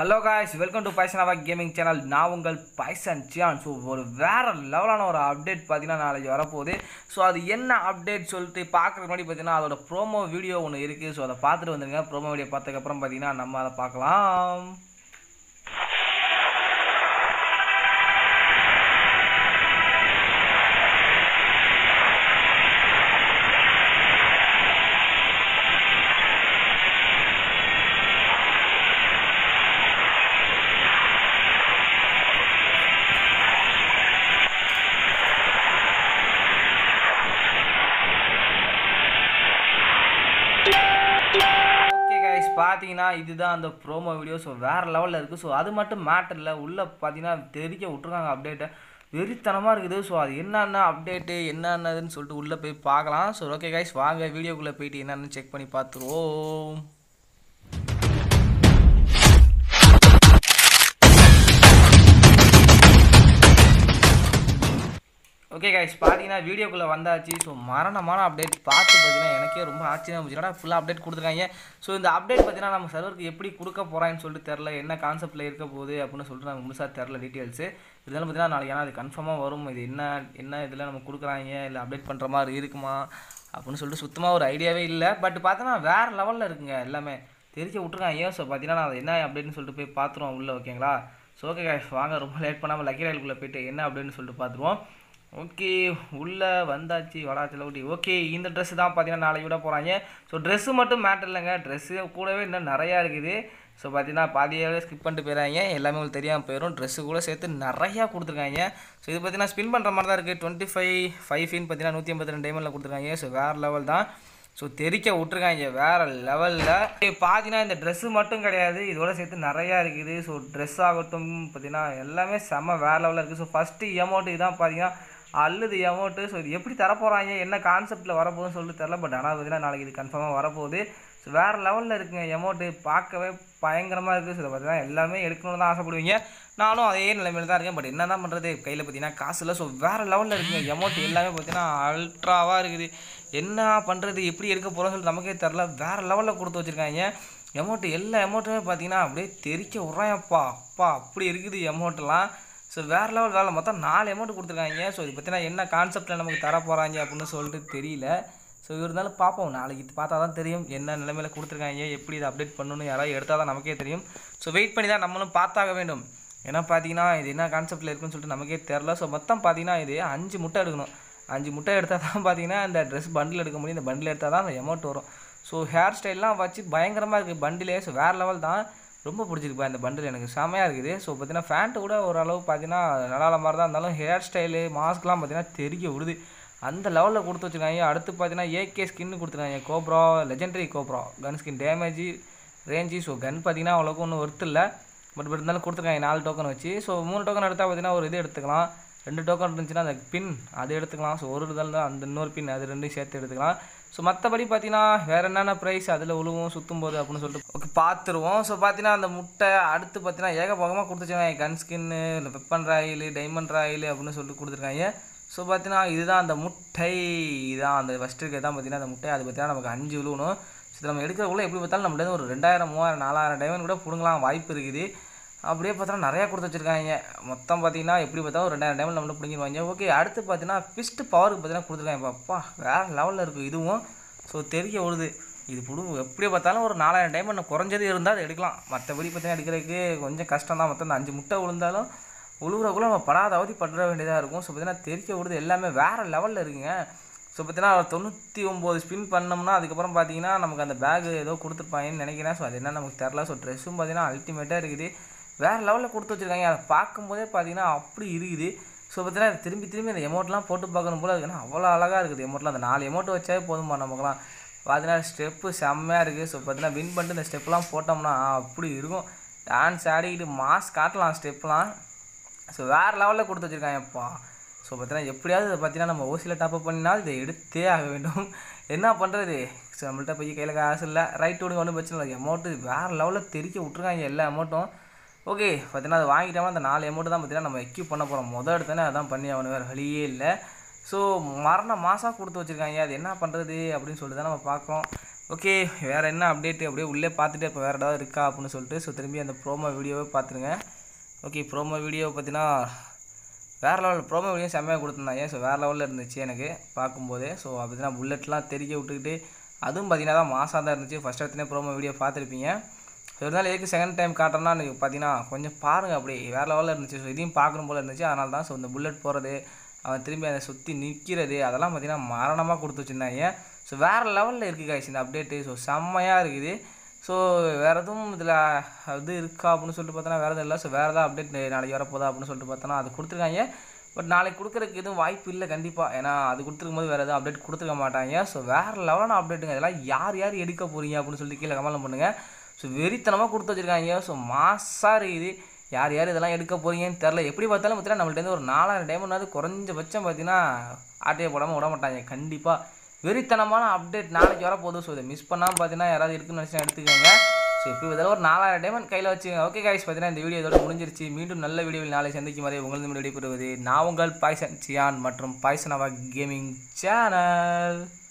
hello guys welcome to பைசனாவா gaming channel நான் உங்கள் பைசன் சியான் ஸோ ஒரு வேறு லெவலான ஒரு அப்டேட் பார்த்தீங்கன்னா நாளைக்கு வரப்போகுது ஸோ அது என்ன அப்டேட் சொல்லிட்டு பார்க்குறதுக்கு முன்னாடி பார்த்தீங்கன்னா அதோட ப்ரோமோ வீடியோ ஒன்று இருக்குது ஸோ அதை பார்த்துட்டு வந்துருங்க ப்ரோமோ வீடியோ பார்த்ததுக்கப்புறம் பார்த்தீங்கன்னா நம்ம அதை பார்க்கலாம் ஓகே கைஸ் பார்த்தீங்கன்னா இதுதான் அந்த ப்ரோமோ வீடியோ ஸோ வேறு லெவலில் இருக்குது ஸோ அது மட்டும் மேட்டர் இல்லை உள்ளே பார்த்தீங்கன்னா தெரிக்க விட்ருக்காங்க அப்டேட்டை வெறித்தனமாக இருக்குது ஸோ அது என்னென்ன அப்டேட்டு என்னென்னதுன்னு சொல்லிட்டு உள்ளே போய் பார்க்கலாம் ஸோ ஓகே கைஸ் வாங்க வீடியோக்குள்ளே போயிட்டு என்னென்னு செக் பண்ணி பார்த்துருவோம் ஓகே கைஸ் பார்த்தீங்கன்னா வீடியோக்குள்ளே வந்தாச்சு ஸோ மரணமான அப்டேட் பார்த்து பார்த்தீங்கன்னா எனக்கே ரொம்ப ஆச்சரியம் போச்சு ஏன்னா ஃபுல்லாக அப்டேட் கொடுத்துருக்காங்க ஸோ இந்த அப்டேட் பார்த்தீங்கன்னா நம்ம சர்வருக்கு எப்படி கொடுக்க போகிறான்னு சொல்லிட்டு தெரில என்ன கான்செப்ட்டில் இருக்க போகுது அப்படின்னு சொல்லிட்டு நமக்கு முழுசாக தெரில டீட்டெயில்ஸு இதெல்லாம் பார்த்தீங்கன்னா நாளைக்கு ஏன்னா அது கன்ஃபார்மாக வரும் இது என்ன என்ன இதில் நம்ம கொடுக்குறாங்க இல்லை அப்டேட் பண்ணுற மாதிரி இருக்குமா அப்படின்னு சொல்லிட்டு சுத்தமாக ஒரு ஐடியாவே இல்லை பட் பார்த்தோன்னா வேறு லெவலில் இருக்குங்க எல்லாமே தெரிஞ்சு விட்ருக்காங்க ஸோ பார்த்தீங்கன்னா நான் அது என்ன அப்டேட்னு சொல்லிட்டு போய் பார்த்துருவோம் உள்ளே ஓகேங்களா ஸோ ஓகே கைஸ் வாங்க ரொம்ப லேட் பண்ணாமல் லக்கி ரயிலுக்குள்ளே போயிட்டு என்ன அப்படின்னு சொல்லிட்டு பார்த்துருவோம் ஓகே உள்ளே வந்தாச்சு வடா செலவுட்டி ஓகே இந்த ட்ரெஸ்ஸு தான் பார்த்தீங்கன்னா நாளைக்கு விட போகிறாங்க ஸோ ட்ரெஸ்ஸு மட்டும் மேட்டர் இல்லைங்க ட்ரெஸ்ஸு கூடவே இன்னும் நிறையா இருக்குது ஸோ பார்த்தீங்கன்னா பாதியாகவே ஸ்கிப் பண்ணிட்டு போயிடறாங்க எல்லாமே உங்களுக்கு தெரியாமல் போயிடும் ட்ரெஸ்ஸு கூட சேர்த்து நிறையா கொடுத்துருக்காங்க ஸோ இது பார்த்தீங்கன்னா ஸ்பின் பண்ணுற மாதிரி தான் இருக்குது டுவெண்ட்டி ஃபைவ் ஃபைவ் ஃபின் பார்த்தீங்கன்னா நூற்றி ஐம்பத்தி ரெண்டு டைமில் கொடுத்துருக்காங்க ஸோ வேறு லெவல் தான் ஸோ தெரிக்க விட்ருக்காங்க வேறு லெவலில் பார்த்தீங்கன்னா இந்த ட்ரெஸ்ஸு மட்டும் கிடையாது இதோட சேர்த்து நிறையா இருக்குது ஸோ ட்ரெஸ் ஆகட்டும் பார்த்தீங்கன்னா எல்லாமே செம்ம வேறு லெவலில் இருக்குது ஸோ ஃபஸ்ட்டு அமௌண்ட் இதான் பார்த்தீங்கன்னா அல்லது அமௌண்ட்டு ஸோ இது எப்படி தரப்போகிறாங்க என்ன கான்செப்ட்டில் வரப்போகுதுன்னு சொல்லிட்டு தெரில பட் ஆனால் பார்த்தீங்கன்னா நாளைக்கு இது கன்ஃபார்மாக வரப்போகுது ஸோ வேறு லெவலில் இருக்குங்க அமௌண்ட்டு பார்க்கவே பயங்கரமாக இருக்குது ஸோ இதை பார்த்தீங்கன்னா எல்லாமே எடுக்கணும்னு தான் ஆசைப்படுவீங்க நானும் அதே நிலைமையில் தான் இருக்கேன் பட் என்ன தான் பண்ணுறது கையில் பார்த்தீங்கன்னா காசு இல்லை ஸோ வேறு லெவலில் இருக்குங்க அமௌண்ட் எல்லாமே பார்த்தீங்கன்னா அல்ட்ராவாக இருக்குது என்ன பண்ணுறது எப்படி எடுக்க போகிறோம்னு சொல்லிட்டு நமக்கே தெரில வேறு லெவலில் கொடுத்து வச்சுருக்காங்க அமௌண்ட்டு எல்லா அமௌண்ட்டுமே பார்த்தீங்கன்னா அப்படியே தெரிக்க விட்றாயப்பா அப்பா அப்படி இருக்குது அமௌண்ட்டெல்லாம் ஸோ வேறு லெவல் வேலை மொத்தம் நாலு அமௌண்ட் கொடுத்துருக்காங்க ஸோ இது பார்த்தீங்கன்னா என்ன கான்செப்ட்டில் நமக்கு தர போகிறாங்க அப்படின்னு சொல்லிட்டு தெரியல ஸோ இருந்தாலும் பார்ப்போம் நாளைக்கு இது பார்த்தா தான் தெரியும் என்ன நிலைமையில் கொடுத்துருக்காங்க எப்படி இதை அப்டேட் பண்ணணும் யாராவது எடுத்தால் தான் நமக்கே தெரியும் ஸோ வெயிட் பண்ணி தான் நம்மளும் பார்த்தாக வேண்டும் ஏன்னா பார்த்தீங்கன்னா இது என்ன கான்செப்ட்டில் இருக்குன்னு சொல்லிட்டு நமக்கே தெரில ஸோ மொத்தம் பார்த்தீங்கன்னா இது அஞ்சு முட்டை எடுக்கணும் அஞ்சு முட்டை எடுத்தால் தான் பார்த்தீங்கன்னா இந்த ட்ரெஸ் பண்டில் எடுக்க முடியும் இந்த பண்டில் எடுத்தால் தான் அந்த அமௌண்ட் வரும் ஸோ ஹேர் ஸ்டைல்லாம் வச்சு பயங்கரமாக இருக்குது பண்டிலே ஸோ வேறு லெவல் தான் ரொம்ப பிடிச்சிருப்பா இந்த பண்டில் எனக்கு செமையாக இருக்குது ஸோ பார்த்தீங்கன்னா ஃபேண்ட்டு கூட ஓரளவு பார்த்தீங்கன்னா நல்லா மாதிரி தான் இருந்தாலும் ஹேர் ஸ்டைலு மாஸ்க்லாம் பார்த்தீங்கன்னா தெரிய விடுது அந்த லெவலில் கொடுத்து வச்சுருக்காங்க அடுத்து பார்த்தீங்கன்னா ஏகே ஸ்கின்னு கொடுத்துருக்காங்க cobra legendary cobra gun skin damage range so gun பார்த்தீங்கன்னா அவ்வளோக்கு ஒன்றும் ஒர்த்து இல்லை பட் பட் இருந்தாலும் கொடுத்துருக்காங்க நாலு டோக்கன் வச்சு ஸோ மூணு டோக்கன் எடுத்தால் பார்த்தீங்கன்னா ஒரு இது எடுத்துக்கலாம் ரெண்டு டோக்கன் இருந்துச்சுன்னா அந்த பின் அது எடுத்துக்கலாம் ஸோ ஒரு இதில் தான் அந்த இன்னொரு பின் அது ரெண்டையும் சேர்த்து எடுத்துக்கலாம் ஸோ மற்றபடி பார்த்தீங்கன்னா வேறு என்னென்ன ப்ரைஸ் அதில் உழுவும் சுற்றும் போது அப்படின்னு சொல்லிட்டு ஓகே பார்த்துருவோம் ஸோ பார்த்தீங்கன்னா அந்த முட்டை அடுத்து பார்த்தீங்கன்னா ஏகபோகமாக கொடுத்துருக்காங்க கன் ஸ்கின்னு இல்லை வெப்பன் ராயில் டைமண்ட் ராயில் அப்படின்னு சொல்லிட்டு கொடுத்துருக்காங்க ஸோ பார்த்தீங்கன்னா இதுதான் அந்த முட்டை இதுதான் அந்த ஃபஸ்ட்டு இருக்கிறது தான் பார்த்தீங்கன்னா அந்த முட்டை அது பார்த்தீங்கன்னா நமக்கு அஞ்சு விழுவணும் ஸோ இது நம்ம எடுக்கிறக்குள்ள எப்படி பார்த்தாலும் நம்மளது ஒரு ரெண்டாயிரம் மூவாயிரம் நாலாயிரம் டைமண்ட் கூட பிடுங்கலாம் வாய்ப்பு இருக்குது அப்படியே பார்த்தோன்னா நிறையா கொடுத்து வச்சுருக்காங்க மொத்தம் பார்த்தீங்கன்னா எப்படி பார்த்தாலும் ஒரு ரெண்டாயிரம் டைமில் நம்மள பிடிங்கிடுவாங்க ஓகே அடுத்து பார்த்தீங்கன்னா ஃபிஸ்ட்டு பவருக்கு பார்த்தீங்கன்னா கொடுத்துருக்காங்க அப்பா வேறு லெவலில் இருக்குது இதுவும் ஸோ தெரிய விடுது இது பிடுங்க எப்படி பார்த்தாலும் ஒரு நாலாயிரம் டைமண்ட் குறைஞ்சது இருந்தால் அதை எடுக்கலாம் மற்றபடி பார்த்தீங்கன்னா எடுக்கிறதுக்கு கொஞ்சம் கஷ்டம் தான் மொத்தம் இந்த அஞ்சு முட்டை விழுந்தாலும் உழுவுறக்குள்ள நம்ம படாத அவதி படுற வேண்டியதாக இருக்கும் ஸோ பார்த்தீங்கன்னா தெரிய விடுது எல்லாமே வேறு லெவலில் இருக்குங்க ஸோ பார்த்தீங்கன்னா தொண்ணூற்றி ஒம்பது ஸ்பின் பண்ணோம்னா அதுக்கப்புறம் பார்த்தீங்கன்னா நமக்கு அந்த பேக் ஏதோ கொடுத்துருப்பாங்கன்னு நினைக்கிறேன் ஸோ அது என்ன நமக்கு தெரில ஸோ ட்ரெஸ்ஸும் பார்த்தீங்கன்னா அல்டிமேட்டாக இருக்குது வேறு லெவலில் கொடுத்து வச்சுருக்காங்க அதை பார்க்கும்போதே பார்த்தீங்கன்னா அப்படி இருக்குது ஸோ பார்த்தீங்கன்னா திரும்பி திரும்பி அந்த எமௌண்ட்லாம் போட்டு பார்க்கணும் போல இருக்குன்னா அவ்வளோ அழகாக இருக்குது எமௌண்ட்லாம் அந்த நாலு எமௌண்ட் வச்சாவே போதுமா நமக்குலாம் பார்த்தீங்கன்னா ஸ்டெப்பு செம்மையாக இருக்குது ஸோ பார்த்தீங்கன்னா வின் பண்ணிட்டு இந்த ஸ்டெப்லாம் போட்டோம்னா அப்படி இருக்கும் டான்ஸ் ஆடிக்கிட்டு மாஸ் காட்டலாம் ஸ்டெப்லாம் ஸோ வேறு லெவலில் கொடுத்து வச்சுருக்காங்கப்பா ஸோ பார்த்தீங்கன்னா எப்படியாவது இதை பார்த்தீங்கன்னா நம்ம ஓசியில் டாப்அப் பண்ணினால் இதை எடுத்தே ஆக வேண்டும் என்ன பண்ணுறது ஸோ நம்மள்ட்ட போய் கையில் காசு இல்லை ரைட் விடுங்க ஒன்றும் பிரச்சனை இல்லை அமௌண்ட்டு வேறு லெவலில் தெரிக்க விட்ருக்காங்க எல்லா அமௌண்ட்டும் ஓகே பார்த்தீங்கன்னா அது வாங்கிட்டோம்னா அந்த நாலு அமௌண்ட்டு தான் பார்த்தீங்கன்னா நம்ம எக்யூப் பண்ண போகிறோம் மொதல் எடுத்தோன்னே அதான் பண்ணி அவனு வேறு வழியே இல்லை ஸோ மரண மாதம் கொடுத்து வச்சுருக்காங்க அது என்ன பண்ணுறது அப்படின்னு சொல்லிட்டு தான் நம்ம பார்க்குறோம் ஓகே வேறு என்ன அப்டேட்டு அப்படியே உள்ளே பார்த்துட்டு இப்போ வேறு ஏதாவது இருக்கா அப்படின்னு சொல்லிட்டு ஸோ திரும்பி அந்த ப்ரோமோ வீடியோவை பார்த்துருங்க ஓகே ப்ரோமோ வீடியோ பார்த்தீங்கன்னா வேறு லெவலில் ப்ரோமோ வீடியோ செம்மையாக கொடுத்துருந்தாங்க ஸோ வேறு லெவலில் இருந்துச்சு எனக்கு பார்க்கும்போதே ஸோ பார்த்தீங்கன்னா புல்லட்லாம் தெரிய விட்டுக்கிட்டு அதுவும் பார்த்தீங்கன்னா தான் மாசாக தான் இருந்துச்சு ஃபஸ்ட் இடத்துல ப்ரோமோ வீடியோ பார்த்துருப்பீங்க ஸோ இருந்தாலும் எதுக்கு செகண்ட் டைம் காட்டுறேன்னா எனக்கு பார்த்தீங்கன்னா கொஞ்சம் பாருங்கள் அப்படி வேறு லெவலில் இருந்துச்சு ஸோ இதையும் பார்க்கணும் போல் இருந்துச்சு அதனால தான் ஸோ இந்த புல்லட் போகிறது அவன் திரும்பி அதை சுற்றி நிற்கிறது அதெல்லாம் பார்த்தீங்கன்னா மரணமாக கொடுத்து வச்சுருந்தாங்க ஸோ வேறு லெவலில் இருக்குது காய்ச்சி இந்த அப்டேட்டு ஸோ செம்மையாக இருக்குது ஸோ வேறு எதுவும் இதில் இது இருக்கா அப்படின்னு சொல்லிட்டு பார்த்தோன்னா வேறு எதுவும் இல்லை ஸோ வேறு ஏதாவது அப்டேட் நாளைக்கு வரப்போதா அப்படின்னு சொல்லிட்டு பார்த்தோன்னா அது கொடுத்துருக்காங்க பட் நாளைக்கு கொடுக்குறதுக்கு எதுவும் வாய்ப்பு இல்லை கண்டிப்பாக ஏன்னா அது கொடுத்துருக்கும் போது வேறு எதுவும் அப்டேட் கொடுத்துருக்க மாட்டாங்க ஸோ வேறு லெவலான அப்டேட்டுங்க இதெல்லாம் யார் யார் எடுக்க போகிறீங்க அப்படின்னு சொல்லிட்டு கீழே கமெண்ட் பண்ணுங்கள் ஸோ வெறித்தனமாக கொடுத்து வச்சுருக்காங்க ஸோ மாசாக இருக்குது யார் யார் இதெல்லாம் எடுக்க போகிறீங்கன்னு தெரில எப்படி பார்த்தாலும் பார்த்தீங்கன்னா நம்மள்ட்ட ஒரு நாலாயிரம் டைமண்டாவது குறைஞ்சபட்சம் பார்த்தீங்கன்னா ஆட்டையை போடாமல் விட மாட்டாங்க கண்டிப்பாக வெறித்தனமான அப்டேட் நாளைக்கு வரப்போகுது ஸோ இதை மிஸ் பண்ணாமல் பார்த்தீங்கன்னா யாராவது இருக்குன்னு நினச்சா எடுத்துக்கோங்க ஸோ இப்போ இதில் ஒரு நாலாயிரம் டைமண்ட் கையில் வச்சுங்க ஓகே காய்ஸ் பார்த்தீங்கன்னா இந்த வீடியோ இதோட முடிஞ்சிருச்சு மீண்டும் நல்ல வீடியோவில் நாளை சந்திக்கும் வரை உங்களது விடைபெறுவது நான் உங்கள் பாய்சன் சியான் மற்றும் பாய்சனவா கேமிங் சேனல்